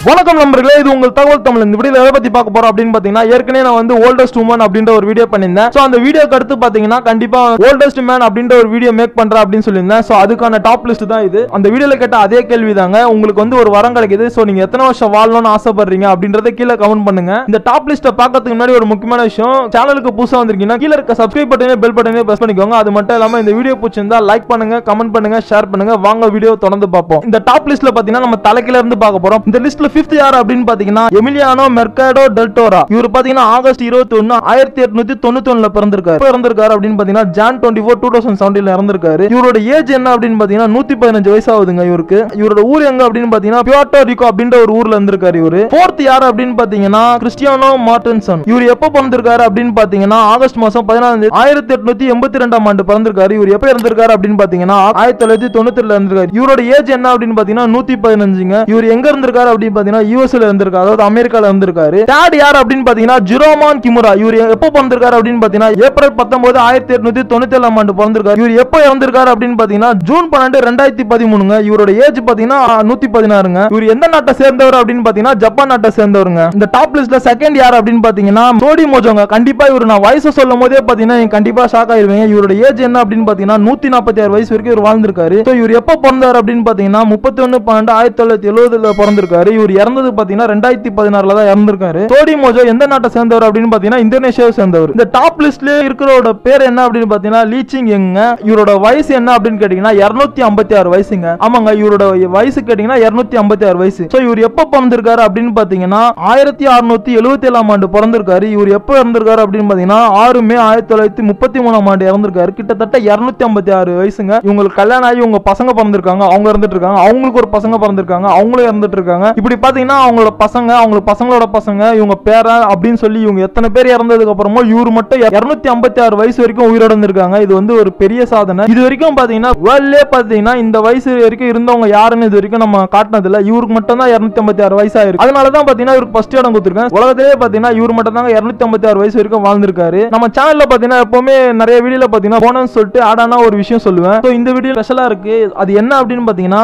வணக்கம் நண்பர்களே இது உங்கள் தகவல் தமிழ் இந்த வீடியோ எதை பத்தி பார்க்க போறோம் அப்படின்னு பாத்தீங்கன்னா ஏற்கனவே நான் வந்து ஓல்டஸ்ட் உமன் அப்படின்ற ஒரு வீடியோ பண்ணியிருந்தேன் சோ அந்த வீடியோக்கு அடுத்து பாத்தீங்கன்னா கண்டிப்பா ஓல்டஸ்ட் மேன் அப்படின்ற ஒரு வீடியோ மேக் பண்றேன் அப்படின்னு சொல்லியிருந்தேன் சோ அதுக்கான டாப் லிஸ்ட் தான் இது அந்த வீடியோல கேட்ட அதே கேள்வி தாங்க உங்களுக்கு வந்து ஒரு வரம் கிடைக்குது சோ நீங்க எத்தனை வருஷம் வாழணும்னு ஆசைப்படுறீங்க அப்படின்றத கீழே கமெண்ட் பண்ணுங்க இந்த டாப் லிஸ்ட்டை பார்க்கறதுக்கு முன்னாடி ஒரு முக்கியமான விஷயம் சேனலுக்கு புதுசா வந்திருக்கீங்கன்னா கீழே இருக்க சப்ஸ்கிரைப் பட்டனே பெல் பட்டனே பிரஸ் பண்ணிக்கோங்க அது மட்டும் இல்லாம இந்த வீடியோ பிடிச்சிருந்தா லைக் பண்ணுங்க கமெண்ட் பண்ணுங்க ஷேர் பண்ணுங்க வாங்க வீடியோ தொடர்ந்து பார்ப்போம் இந்த டாப் லிஸ்ட்ல பாத்தீங்கன்னா நம்ம தலைக்கில இருந்து பார்க்க போறோம் இந்த லிஸ்ட்ல ஃபிஃப்த் யார் அப்படின்னு பாத்தீங்கன்னா எமிலியானோ மெர்காடோ டெல்டோரா இவர் பாத்தீங்கன்னா ஆகஸ்ட் இருபத்தி ஒன்னு ஆயிரத்தி எட்நூத்தி தொண்ணூத்தி ஒண்ணுல பிறந்திருக்காரு எப்ப இறந்திருக்காரு அப்படின்னு பாத்தீங்கன்னா ஜான் டுவெண்ட்டி ஃபோர் டூ தௌசண்ட் செவன்டீன்ல இறந்திருக்காரு இவரோட ஏஜ் என்ன அப்படின்னு பாத்தீங்கன்னா நூத்தி பதினஞ்சு வயசு ஆகுதுங்க இவருக்கு இவரோட ஊர் எங்க அப்படின்னு பாத்தீங்கன்னா பியோட்டோ ரிகோ அப்படின்ற ஒரு ஊர்ல இருந்திருக்காரு இவரு ஃபோர்த் யார் அப்படின்னு பாத்தீங்கன்னா கிறிஸ்டியானோ மார்டன்சன் இவர் எப்ப பிறந்திருக்காரு அப்படின்னு பாத்தீங்கன்னா ஆகஸ்ட் மாசம் பதினாலு ஆயிரத்தி எட்நூத்தி எண்பத்தி ரெண்டாம் ஆண்டு பிறந்திருக்காரு இவர் எப்ப இருந்திருக்காரு அப்படின்னு பாத்தீங்கன்னா ஆயிரத்தி தொள்ளாயிரத்தி தொண்ணூத்தி ரெண்டுல இருந்திருக்காரு இவரோட ஏஜ் என்ன அப்படின்னு பாத்தீங்கன்னா நூத்தி பதினஞ்சுங்க இவர் எங்க இருந்திருக்காரு அப்படின்னு பாத்தீங்கன்னா யூஎஸ்ல இருந்திருக்காரு அதாவது அமெரிக்கால இருந்திருக்காரு தேர்ட் யார் அப்படின்னு பாத்தீங்கன்னா ஜிரோமான் கிமுரா இவர் எப்போ பிறந்திருக்காரு அப்படின்னு பாத்தீங்கன்னா ஏப்ரல் பத்தொன்பது ஆயிரத்தி எட்நூத்தி தொண்ணூத்தி ஏழாம் ஆண்டு பிறந்திருக்காரு இவர் எப்போ இறந்திருக்காரு அப்படின்னு பாத்தீங்கன்னா ஜூன் பன்னெண்டு ரெண்டாயிரத்தி பதிமூணுங்க இவரோட ஏஜ் பாத்தீங்கன்னா நூத்தி பதினாறுங்க இவர் எந்த நாட்டை சேர்ந்தவர் அப்படின்னு பாத்தீங்கன்னா ஜப்பான் நாட்டை சேர்ந்தவருங்க இந்த டாப் லிஸ்ட்ல செகண்ட் யார் அப்படின்னு பாத்தீங்கன்னா சோடி மோஜோங்க கண்டிப்பா இவர் நான் வயசு சொல்லும் போதே பாத்தீங்கன்னா நீங்க கண்டிப்பா ஷாக் ஆயிருவீங்க இவரோட ஏஜ் என்ன அப்படின்னு பாத்தீங்கன்னா நூத்தி நாற்பத்தி ஆறு வயசு வரைக்கும் இவர் வாழ்ந்திருக்காரு So, இவர் எப்போ பிறந்தார் அப்படின்னு பாத்தீங்கன்னா முப்பத்தி ஒன்னு பன்னெண்டு ஆயிரத்தி தொள்ளாயிரத்தி எழுபதுல பிறந்திருக்காரு இவர் இறந்தது பாத்தீங்கன்னா ரெண்டாயிரத்தி பதினாறுல தான் இறந்திருக்காரு சோடி மோஜோ எந்த நாட்டை சேர்ந்தவர் அப்படின்னு பாத்தீங்கன்னா இந்தோனேஷியாவை சேர்ந்தவர் இந்த டாப் லிஸ்ட்ல இருக்கிறோட பேர் என்ன அப்படின்னு பாத்தீங்கன்னா லீச்சிங் எங்க இவரோட வயசு என்ன அப்படின்னு கேட்டீங்கன்னா இருநூத்தி ஐம்பத்தி ஆறு வயசுங்க ஆமாங்க இவரோட வயசு கேட்டீங்கன்னா இருநூத்தி ஐம்பத்தி ஆறு வயசு சோ இவர் எப்ப பிறந்திருக்காரு அப்படின்னு பாத்தீங்கன்னா ஆயிரத்தி அறுநூத்தி எழுபத்தி ஏழாம் ஆண்டு பிறந்திருக்காரு இவர் எப்ப இறந்திருக்காரு அப்படின்னு பாத்தீங்கன்னா ஆறு மே ஆயிரத்தி தொள்ளாயிரத்தி முப்பத்தி மூணாம் ஆண்டு இறந்திருக்காரு கிட்டத்தட்ட இருநூத்தி ஐம்பத்தி ஆறு வயசுங்க இவங்களுக்கு கல்யாணம் ஆகி உங்க பசங்க பிறந்திருக்காங்க அவங்க இறந்துட்டு இருக்காங்க அவங்களுக்கு ஒரு பசங்க பிறந்திருக்காங்க அவங்களும் இறந்துட்டு இருக்காங்க இப்படி பாத்தீங்கன்னா அவங்களோட பசங்க அவங்களுக்கு பசங்களோட பசங்க இவங்க பேரன் அப்படின்னு சொல்லி இவங்க எத்தனை பேர் இறந்ததுக்கு அப்புறமா இவர் மட்டும் இருநூத்தி ஐம்பத்தி ஆறு வயசு வரைக்கும் உயிரோட இருந்திருக்காங்க இது வந்து ஒரு பெரிய சாதனை இது வரைக்கும் பாத்தீங்கன்னா வேர்ல்ட்லயே பாத்தீங்கன்னா இந்த வயசு வரைக்கும் இருந்தவங்க யாருன்னு இது வரைக்கும் நம்ம காட்டினது இல்ல இவருக்கு மட்டும் தான் இருநூத்தி ஐம்பத்தி ஆறு வயசு ஆயிருக்கு அதனால தான் பாத்தீங்கன்னா இவருக்கு ஃபர்ஸ்ட் இடம் கொடுத்துருக்கேன் உலகத்திலேயே பாத்தீங்கன்னா இவர் மட்டும் தாங்க இருநூத்தி ஐம்பத்தி ஆறு வயசு வரைக்கும் வாழ்ந்திருக்காரு நம்ம சேனல்ல பாத்தீங்கன்னா எப்பவுமே நிறைய வீடியோல பாத்தீங்கன்னா போனஸ் சொல்லிட்டு ஆடானா ஒரு விஷயம் சொல்லுவேன் So, இந்த வீடியோ ஸ்பெஷலா இருக்கு அது என்ன அப்படின்னு பாத்தீங்கன்னா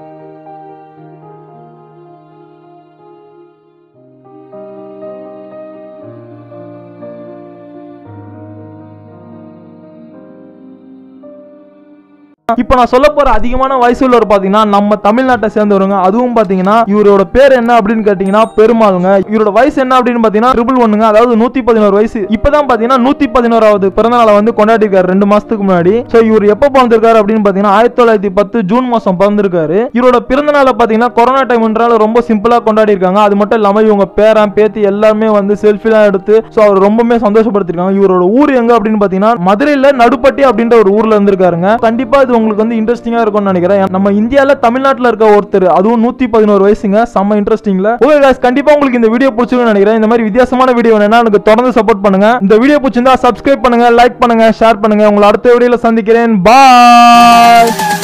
இப்போ நான் சொல்ல போற அதிகமான வயசு உள்ளவர் பாத்தீங்கன்னா நம்ம தமிழ்நாட்டை சேர்ந்தவருங்க அதுவும் பாத்தீங்கன்னா இவரோட பேர் என்ன அப்படின்னு கேட்டீங்கன்னா பெருமாளுங்க இவரோட வயசு என்ன அப்படின்னு பாத்தீங்கன்னா ட்ரிபிள் ஒண்ணுங்க அதாவது நூத்தி பதினோரு வயசு இப்பதான் பாத்தீங்கன்னா நூத்தி பதினோராவது பிறந்த நாளை வந்து கொண்டாடி இருக்காரு ரெண்டு மாசத்துக்கு முன்னாடி சோ இவர் எப்ப பிறந்திருக்காரு அப்படின்னு பாத்தீங்கன்னா ஆயிரத்தி தொள்ளாயிரத்தி பத்து ஜூன் மாசம் பிறந்திருக்காரு இவரோட பிறந்த நாளை பாத்தீங்கன்னா கொரோனா டைம்ன்றால ரொம்ப சிம்பிளா கொண்டாடி இருக்காங்க அது மட்டும் இல்லாம இவங்க பேரன் பேத்தி எல்லாருமே வந்து செல்ஃபி எல்லாம் எடுத்து சோ அவர் ரொம்பவே சந்தோஷப்படுத்திருக்காங்க இவரோட ஊர் எங்க அப்படின்னு பாத்தீங்கன்னா மதுரையில நடுப்பட்டி அப்படின்ற ஒரு ஊர்ல இருந்திருக்காருங்க கண்டிப்பா இது உங்களுக்கு வந்து இன்ட்ரெஸ்டிங்கா இருக்கும்னு நினைக்கிறேன் நம்ம இந்தியால தமிழ்நாட்டுல இருக்க ஒருத்தர் அதுவும் நூத்தி பதினோரு வயசுங்க செம்ம இன்ட்ரெஸ்டிங்ல ஓகே guys கண்டிப்பா உங்களுக்கு இந்த வீடியோ பிடிச்சிருக்கும்னு நினைக்கிறேன் இந்த மாதிரி வித்தியாசமான வீடியோ வேணும்னா எனக்கு தொடர்ந்து சப்போர்ட் பண்ணுங்க இந்த வீடியோ பிடிச்சிருந்தா சப்ஸ்கிரைப் பண்ணுங்க லைக் பண்ணுங்க ஷேர் பண்ணுங்க உங்களை அடுத்த வீடியோல சந்திக்கிறேன் பாய்